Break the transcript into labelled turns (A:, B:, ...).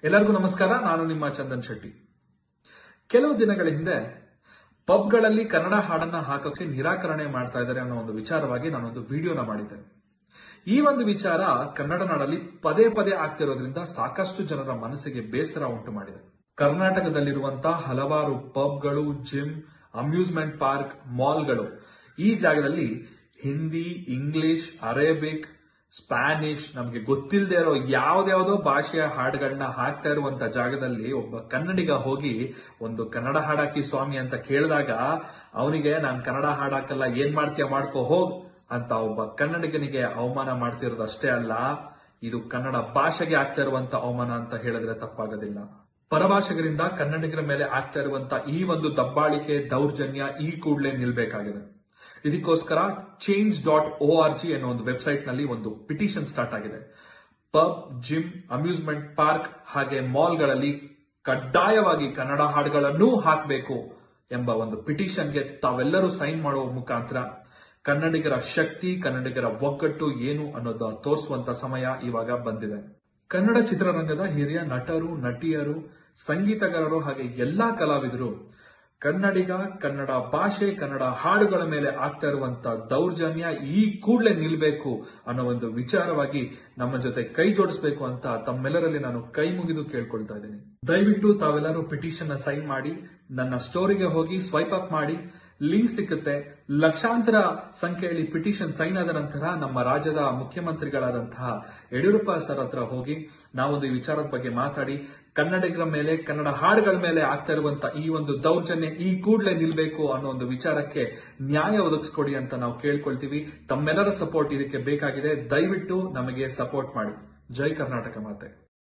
A: ಎಲ್ಲರಿಗೂ ನಮಸ್ಕಾರ ನಾನು ನಿಮ್ಮ ಚಂದನ್ ಶೆಟ್ಟಿ ಕೆಲವು ದಿನಗಳ ಹಿಂದೆ ಪಬ್ಗಳಲ್ಲಿ ಕನ್ನಡ ಹಾಡನ್ನ ಹಾಕೋಕೆ ನಿರಾಕರಣೆ ಮಾಡ್ತಾ ಇದ್ದಾರೆ ಅನ್ನೋ ಒಂದು ವಿಚಾರವಾಗಿ ನಾನೊಂದು ವಿಡಿಯೋನ ಮಾಡಿದ್ದೆ ಈ ಒಂದು ವಿಚಾರ ಕನ್ನಡ ನಾಡಲ್ಲಿ ಪದೇ ಪದೇ ಆಗ್ತಿರೋದ್ರಿಂದ ಸಾಕಷ್ಟು ಜನರ ಮನಸ್ಸಿಗೆ ಬೇಸರ ಉಂಟು ಮಾಡಿದೆ ಕರ್ನಾಟಕದಲ್ಲಿರುವಂತಹ ಹಲವಾರು ಪಬ್ಗಳು ಜಿಮ್ ಅಮ್ಯೂಸ್ಮೆಂಟ್ ಪಾರ್ಕ್ ಮಾಲ್ಗಳು ಈ ಜಾಗದಲ್ಲಿ ಹಿಂದಿ ಇಂಗ್ಲಿಷ್ ಅರೇಬಿಕ್ ಸ್ಪ್ಯಾನಿಷ್ ನಮಗೆ ಗೊತ್ತಿಲ್ಲದೆ ಇರೋ ಯಾವ್ದ್ಯಾವ್ದೋ ಭಾಷೆಯ ಹಾಡುಗಳನ್ನ ಹಾಕ್ತಾ ಇರುವಂತ ಜಾಗದಲ್ಲಿ ಒಬ್ಬ ಕನ್ನಡಿಗ ಹೋಗಿ ಒಂದು ಕನ್ನಡ ಹಾಡಾಕಿ ಸ್ವಾಮಿ ಅಂತ ಕೇಳಿದಾಗ ಅವನಿಗೆ ನಾನ್ ಕನ್ನಡ ಹಾಡಾಕಲ್ಲ ಏನ್ ಮಾಡ್ತೀಯ ಮಾಡ್ಕೋ ಹೋಗ್ ಅಂತ ಒಬ್ಬ ಕನ್ನಡಿಗನಿಗೆ ಅವಮಾನ ಮಾಡ್ತಿರೋದು ಅಷ್ಟೇ ಅಲ್ಲ ಇದು ಕನ್ನಡ ಭಾಷೆಗೆ ಆಗ್ತಾ ಇರುವಂತ ಅವಮಾನ ಅಂತ ಹೇಳಿದ್ರೆ ತಪ್ಪಾಗೋದಿಲ್ಲ ಪರಭಾಷೆಗರಿಂದ ಕನ್ನಡಿಗರ ಮೇಲೆ ಆಗ್ತಾ ಇರುವಂತ ಈ ಒಂದು ದಬ್ಬಾಳಿಕೆ ದೌರ್ಜನ್ಯ ಈ ಕೂಡಲೇ ನಿಲ್ಬೇಕಾಗಿದೆ ಇದಕ್ಕೋಸ್ಕರ change dot O R G ಅನ್ನೋ ಒಂದು ವೆಬ್ಸೈಟ್ ನಲ್ಲಿ ಒಂದು ಪಿಟಿಷನ್ ಸ್ಟಾರ್ಟ್ ಆಗಿದೆ ಪಬ್ ಜಿಮ್ ಅಮ್ಯೂಸ್ಮೆಂಟ್ ಪಾರ್ಕ್ ಹಾಗೆ ಮಾಲ್ಗಳಲ್ಲಿ ಕಡ್ಡಾಯವಾಗಿ ಕನ್ನಡ ಹಾಡುಗಳನ್ನೂ ಹಾಕಬೇಕು ಎಂಬ ಒಂದು ಪಿಟಿಷನ್ಗೆ ತಾವೆಲ್ಲರೂ ಸೈನ್ ಮಾಡುವ ಮುಖಾಂತರ ಕನ್ನಡಿಗರ ಶಕ್ತಿ ಕನ್ನಡಿಗರ ಒಗ್ಗಟ್ಟು ಏನು ಅನ್ನೋದ ತೋರಿಸುವಂತ ಸಮಯ ಇವಾಗ ಬಂದಿದೆ ಕನ್ನಡ ಚಿತ್ರರಂಗದ ಹಿರಿಯ ನಟರು ನಟಿಯರು ಸಂಗೀತಗಾರರು ಹಾಗೆ ಎಲ್ಲಾ ಕಲಾವಿದರು ಕನ್ನಡಿಗ ಕನ್ನಡ ಭಾಷೆ ಕನ್ನಡ ಹಾಡುಗಳ ಮೇಲೆ ಆಗ್ತಾ ಇರುವಂತ ದೌರ್ಜನ್ಯ ಈ ಕೂಡಲೇ ನಿಲ್ಬೇಕು ಅನ್ನೋ ಒಂದು ವಿಚಾರವಾಗಿ ನಮ್ಮ ಜೊತೆ ಕೈ ಜೋಡಿಸಬೇಕು ಅಂತ ತಮ್ಮೆಲ್ಲರಲ್ಲಿ ನಾನು ಕೈ ಮುಗಿದು ಕೇಳ್ಕೊಳ್ತಾ ಇದ್ದೀನಿ ದಯವಿಟ್ಟು ತಾವೆಲ್ಲರೂ ಪಿಟಿಷನ್ ನ ಸೈನ್ ಮಾಡಿ ನನ್ನ ಸ್ಟೋರಿಗೆ ಹೋಗಿ ಸ್ವೈಪ್ ಅಪ್ ಮಾಡಿ ಲಿಂಕ್ ಸಿಕ್ಕುತ್ತೆ ಲಕ್ಷಾಂತರ ಸಂಖ್ಯೆಯಲ್ಲಿ ಪಿಟಿಷನ್ ಸೈನ್ ಆದ ನಂತರ ನಮ್ಮ ರಾಜ್ಯದ ಮುಖ್ಯಮಂತ್ರಿಗಳಾದಂತಹ ಯಡಿಯೂರಪ್ಪ ಸರ್ ಹತ್ರ ಹೋಗಿ ನಾವೊಂದು ಈ ವಿಚಾರದ ಬಗ್ಗೆ ಮಾತಾಡಿ ಕನ್ನಡಿಗರ ಮೇಲೆ ಕನ್ನಡ ಹಾಡುಗಳ ಮೇಲೆ ಆಗ್ತಾ ಇರುವಂತ ಈ ಒಂದು ದೌರ್ಜನ್ಯ ಈ ಕೂಡಲೇ ನಿಲ್ಬೇಕು ಅನ್ನೋ ಒಂದು ವಿಚಾರಕ್ಕೆ ನ್ಯಾಯ ಒದಗಿಸ್ಕೊಡಿ ಅಂತ ನಾವು ಕೇಳ್ಕೊಳ್ತೀವಿ ತಮ್ಮೆಲ್ಲರ ಸಪೋರ್ಟ್ ಇದಕ್ಕೆ ಬೇಕಾಗಿದೆ ದಯವಿಟ್ಟು ನಮಗೆ ಸಪೋರ್ಟ್ ಮಾಡಿ ಜೈ ಕರ್ನಾಟಕ ಮಾತೆ